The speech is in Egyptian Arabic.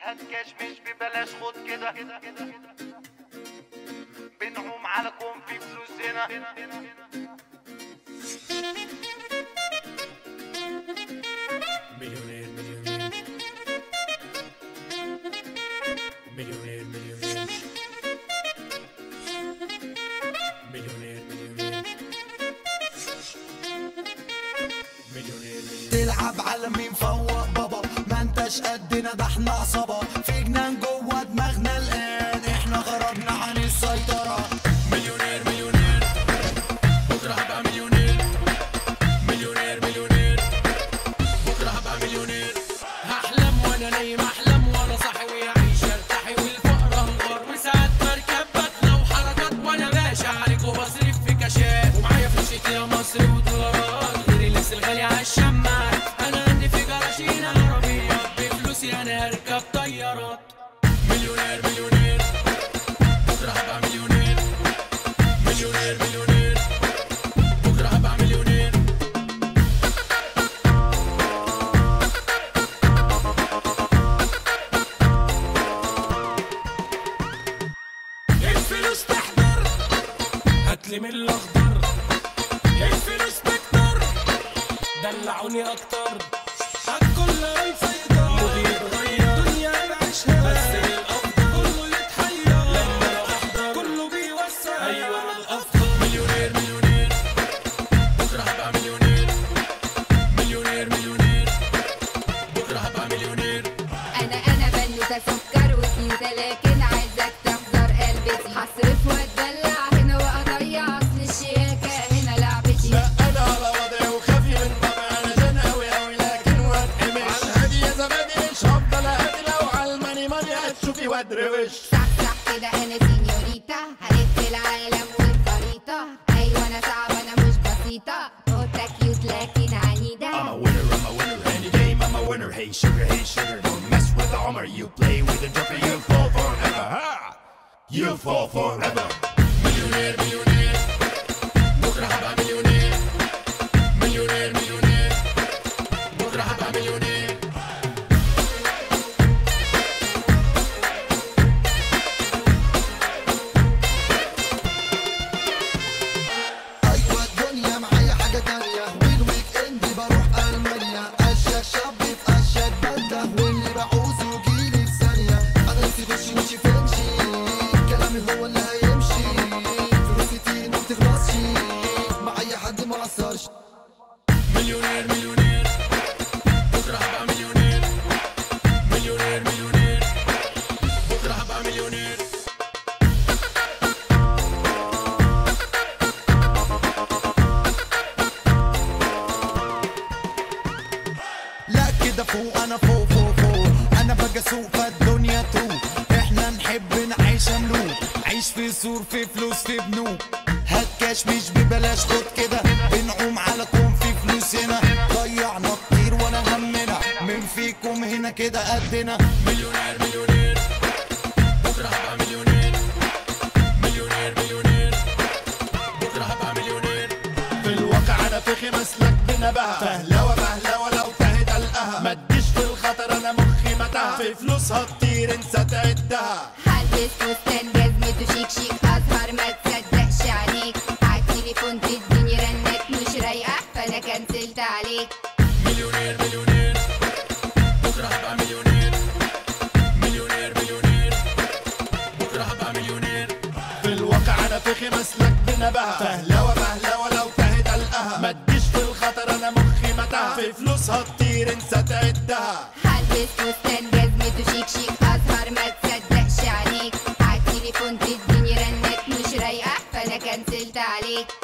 هتكشمش ببلاش خد كده بنعوم على كون في فلوس هنا مليونير مليونير مليونير مليونير مليونير مليونير مليونير تلعب على مين فوق بابا ما انتش قدنا ده احنا عصابة في جنان جوه دماغنا الآن احنا خرجنا عن السيطرة مليونير مليونير بكره هبقى مليونير مليونير مليونير بكره هبقى مليونير هحلم وانا نايم احلم وانا صاحي ويعيش ارتاحي والفقر انهار وساعات بركب بدله وحركات وانا باشا عليك وبصرف في كاشات ومعايا فلوس يا مصر ودولارات غير اللبس الغالي عالشماعات انا عندي في جراشين عربيات بفلوسي انا هركب طيارات مليونير مليونير بكره هبقى مليونير مليونير مليونير بكره هبقى مليونير الفلوس تحضر هاتلي من الاخضر الفلوس تكتر دلعوني اكتر الكل هيفيضر مودي يتغير دنيا بعيشها بس الافضل كله يتحير لما انا احضر كله بيوسع ايوه انا الافضل مليونير مليونير بكره هبقى مليونير مليونير مليونير بكره هبقى مليونير انا انا بنوتة سكر وكيوتة لكن عايزك تحضر قلبتي هصرف واتدلع هنا واضيع اصل الشياكة هنا لعبتي لا انا على وضعي وخافي من طبعي انا جن اوي اوي لكن واتقمش على الهادي يا زبادي مش هفضل اهدي لو على الماني ماني هتشوفي وادروش صح صح كده انا سينيوريتا هلف العالم والخريطة ايوه انا صعبة انا مش بسيطة قطة كيوت لكن عنيدة I'm a winner, I'm a winner, any game I'm a winner. Hey sugar, hey sugar, don't mess with the Homer. You play with the joker, you fall forever. Ha! You fall forever. مليونير مليونير بكره هبقى مليونير مليونير مليونير بكره هبقى مليونير ايوه الدنيا معايا حاجة تانية والويك اند بروح المانيا اشيك شاب في اشيك بلدة واللي بعوزه يجيلي في ثانية انا نفسي غشي مشي فنشي كلامي هو اللي هيمشي فلوسي تين ما بتخلصش مع اي حد ما قصرش مليونير مليونير بكره هبقى مليونير مليونير مليونير بكره هبقى مليونير لا كده فوق انا فوق فوق فوق انا بقى اسوق فالدنيا تروق احنا نحب نعيش ملوك عيش في سور في فلوس في بنوك هات كاش مش ببلاش خد كده بنعوم على كون في فلوس هنا ضيعنا كتير ولا همنا من فيكم هنا كده قدنا مليونير مليونير بكره هبقى مليونير مليونير مليونير بكره هبقى مليونير في الواقع انا فخي مسلك بنبهة فهلوة مهلوة لو تهت القها ما تجيش في الخطر انا مخي متاهة في فلوسها كتير انسى تعدها هلبس فستان جزمته شيك شيك أزهر ما تصدقش عليك عالتليفون تديني رنات مش رايقة فأنا كنسلت عليك مليونير مليونير بكره هبقى مليونير مليونير مليونير بكره هبقى مليونير في الواقع انا فخي مسلك بنبهة فهلوة مهلوة لو تهت القها ما تجيش في الخطر انا مخي متاهة في فلوسها كتير انسى تعدها هلبس فستان جزمته شيك شيك أزهر ما تصدقش عليك عالتليفون تديني رنات مش رايقة فأنا كنسلت عليك